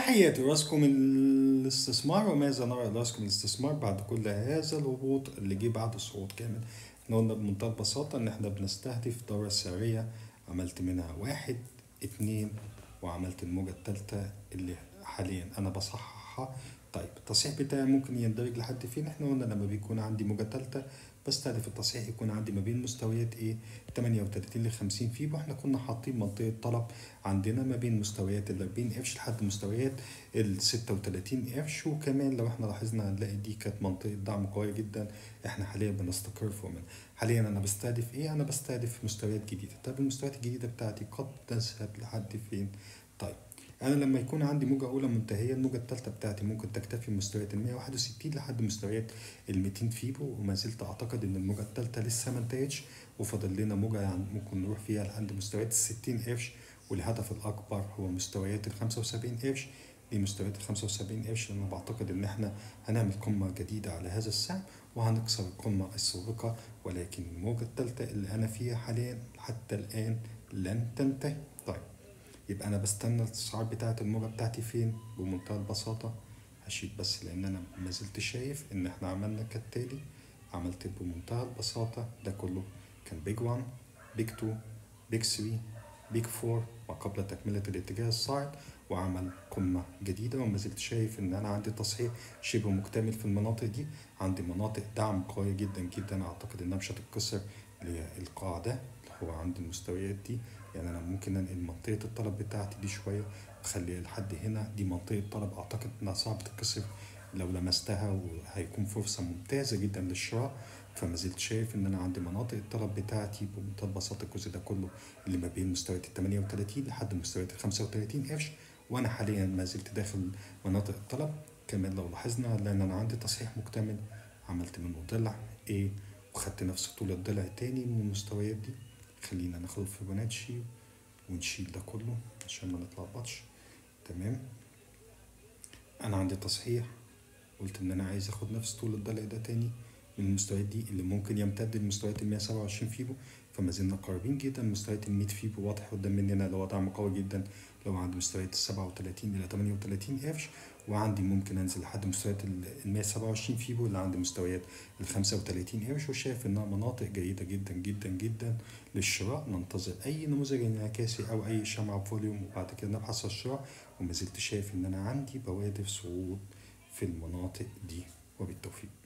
تحياتي راسكم الاستثمار وماذا نرى راسكم الاستثمار بعد كل هذا الهبوط اللي جه بعد صعود كامل احنا قلنا بمنتهى البساطة ان احنا بنستهدف دورة سعرية عملت منها واحد اتنين وعملت الموجة التالتة اللي حاليا انا بصححها طيب التصحيح بتاعي ممكن يندرج لحد فين احنا قلنا لما بيكون عندي موجة تالتة بستهدف التصحيح يكون عندي ما بين مستويات ايه 38 ل 50 فيبو احنا كنا حاطين منطقة طلب عندنا ما بين مستويات ال 40 قرش لحد مستويات ال 36 قرش وكمان لو احنا لاحظنا هنلاقي دي كانت منطقة دعم قوية جدا احنا حاليا بنستقر فوق منها حاليا انا بستهدف ايه انا بستهدف مستويات جديدة طب المستويات الجديدة بتاعتي قد تذهب لحد فين طيب انا لما يكون عندي موجة اولى منتهية الموجة الثالثة بتاعتي ممكن تكتفي بمستويات ال 161 لحد مستويات ال 200 فيبو وما زلت اعتقد ان الموجة الثالثة لسه ما انتهتش وفاضل لنا موجة يعني ممكن نروح فيها لحد مستويات ال 60 قرش والهدف الاكبر هو مستويات ال 75 قرش دي مستويات ال 75 قرش انا بعتقد ان احنا هنعمل قمة جديدة على هذا السهم وهنكسر القمة السابقة ولكن الموجة الثالثة اللي انا فيها حاليا حتى الان لن تنتهي طيب يبقى انا بستنى الاسعار بتاعه الموجه بتاعتي فين بمنتهى البساطه هشيل بس لان انا ما زلت شايف ان احنا عملنا كالتالي عملت بمنتهى البساطه ده كله كان بيج 1 بيج 2 بيج 3 بيج 4 وقبل تكمله الاتجاه الصاعد وعمل قمة جديدة وما زلت شايف إن أنا عندي تصحيح شبه مكتمل في المناطق دي عندي مناطق دعم قوية جدا جدا أعتقد إنها مش هتتكسر للقاع ده اللي هو عند المستويات دي يعني انا ممكن انقل منطقه الطلب بتاعتي دي شويه واخليها لحد هنا دي منطقه طلب اعتقد انها صعب تتكسر لو لمستها وهيكون فرصه ممتازه جدا للشراء فما زلت شايف ان انا عندي مناطق الطلب بتاعتي بمنتهى البساطه الجزء ده كله اللي ما بين مستويات ال 38 لحد مستويات ال 35 قرش وانا حاليا ما زلت داخل مناطق الطلب كمان لو لاحظنا لان انا عندي تصحيح مكتمل عملت منه ضلع ايه وخدت نفس طول الضلع تاني من المستويات دي خلينا ناخد فيبوناتشي ونشيل ده كله عشان ما نتلخبطش تمام انا عندي تصحيح قلت ان انا عايز اخد نفس طول الضلع ده تاني من المستويات دي اللي ممكن يمتد لمستويات ال 127 فيبو فما زلنا قريبين جدا من مستويات ال 100 فيبو واضح قدام مننا اللي هو دعم قوي جدا لو عند مستويات ال 37 الى 38 قرش وعندي ممكن انزل لحد مستويات ال 127 فيبو اللي عند مستويات ال 35 قرش وشايف انها مناطق جيده جدا جدا جدا للشراء ننتظر اي نموذج انعكاسي او اي شمعة فوليوم وبعد كده نبحث عن الشراء وما زلت شايف ان انا عندي بوادر صعود في المناطق دي وبالتوفيق